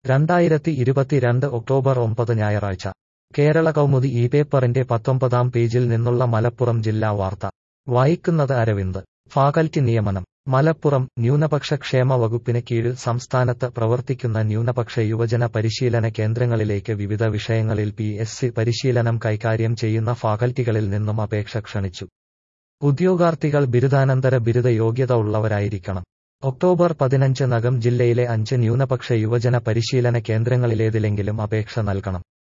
രണ്ടായിരത്തി ഇരുപത്തിരണ്ട് ഒക്ടോബർ ഒമ്പത് ഞായറാഴ്ച കേരള കൗമുദി ഈ പേപ്പറിന്റെ പത്തൊമ്പതാം പേജിൽ നിന്നുള്ള മലപ്പുറം ജില്ലാ വാർത്ത വായിക്കുന്നത് അരവിന്ദ് ഫാക്കൽറ്റി നിയമനം മലപ്പുറം ന്യൂനപക്ഷ ക്ഷേമ വകുപ്പിന് കീഴിൽ സംസ്ഥാനത്ത് പ്രവർത്തിക്കുന്ന ന്യൂനപക്ഷ യുവജന പരിശീലന കേന്ദ്രങ്ങളിലേക്ക് വിവിധ വിഷയങ്ങളിൽ പി എസ് സി പരിശീലനം കൈകാര്യം ചെയ്യുന്ന ഫാക്കൽറ്റികളിൽ നിന്നും അപേക്ഷ ക്ഷണിച്ചു ഉദ്യോഗാർത്ഥികൾ ബിരുദാനന്തര ബിരുദ യോഗ്യത ഉള്ളവരായിരിക്കണം ഒക്ടോബർ പതിനഞ്ച് നകം ജില്ലയിലെ അഞ്ച് ന്യൂനപക്ഷ യുവജന പരിശീലന കേന്ദ്രങ്ങളിലേതിലെങ്കിലും അപേക്ഷ നൽകണം